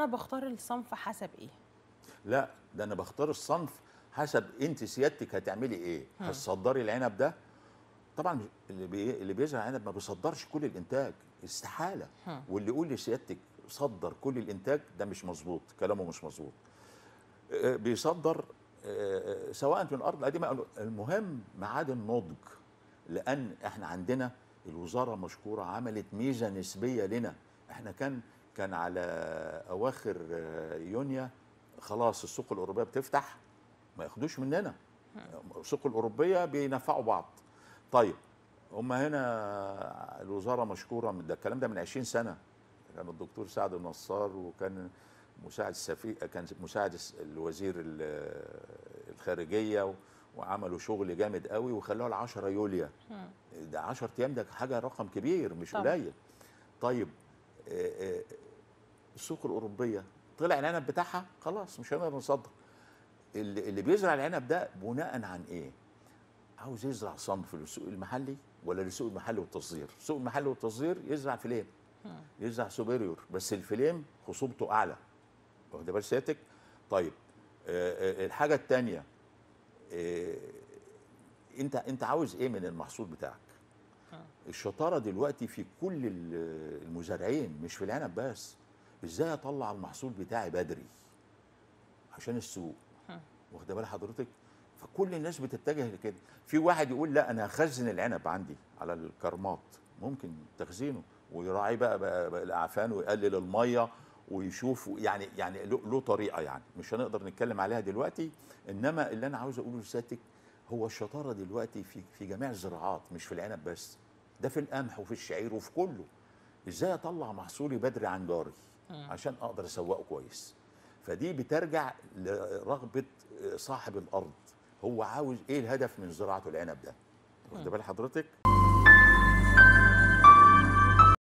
انا بختار الصنف حسب ايه لا ده انا بختار الصنف حسب انت سيادتك هتعملي ايه هتصدري العنب ده طبعا اللي بي... اللي بيزرع عنب ما بيصدرش كل الانتاج استحاله واللي يقول لسيادتك صدر كل الانتاج ده مش مظبوط كلامه مش مظبوط آه، بيصدر آه، سواء في الارض القديمه أو المهم معادن نضج لان احنا عندنا الوزاره مشكوره عملت ميزه نسبيه لنا احنا كان كان على اواخر آه، يونيو خلاص السوق الاوروبيه بتفتح ما ياخدوش مننا السوق الاوروبيه بينفعوا بعض طيب هم هنا الوزاره مشكوره من ده الكلام ده من 20 سنه كان الدكتور سعد النصار وكان مساعد السفير كان مساعد الس- الوزير ال- الخارجيه و- وعملوا شغل جامد قوي وخلوها ل 10 يوليو ده 10 ايام ده حاجه رقم كبير مش طبعا. قليل طيب آه، آه، السوق الاوروبيه طلع العنب بتاعها خلاص مش هنقدر نصدر اللي اللي بيزرع العنب ده بناء عن ايه؟ عاوز يزرع صنف للسوق المحلي ولا للسوق المحلي والتصدير؟ السوق المحلي والتصدير يزرع فيليم يزرع سوبريور بس الفيليم خصوبته اعلى واخد بال سيادتك؟ طيب آه، آه، الحاجه الثانيه انت انت عاوز ايه من المحصول بتاعك؟ الشطاره دلوقتي في كل ال- المزارعين مش في العنب بس ازاي اطلع المحصول بتاعي بدري عشان السوق واخد بال حضرتك فكل الناس بتتجه لكده في واحد يقول لا انا هخزن العنب عندي على الكرمات ممكن تخزينه ويراعي بقى, بقى, بقى الاعفان ويقلل الميه ويشوف يعني يعني له له طريقه يعني مش هنقدر نتكلم عليها دلوقتي انما اللي انا عاوز اقوله لسيادتك هو الشطاره دلوقتي في في جميع الزراعات مش في العنب بس ده في القمح وفي الشعير وفي كله ازاي اطلع محصولي بدري عن جاري عشان اقدر اسوقه كويس فدي بترجع لرغبه صاحب الارض هو عاوز ايه الهدف من زراعته العنب ده واخد بال حضرتك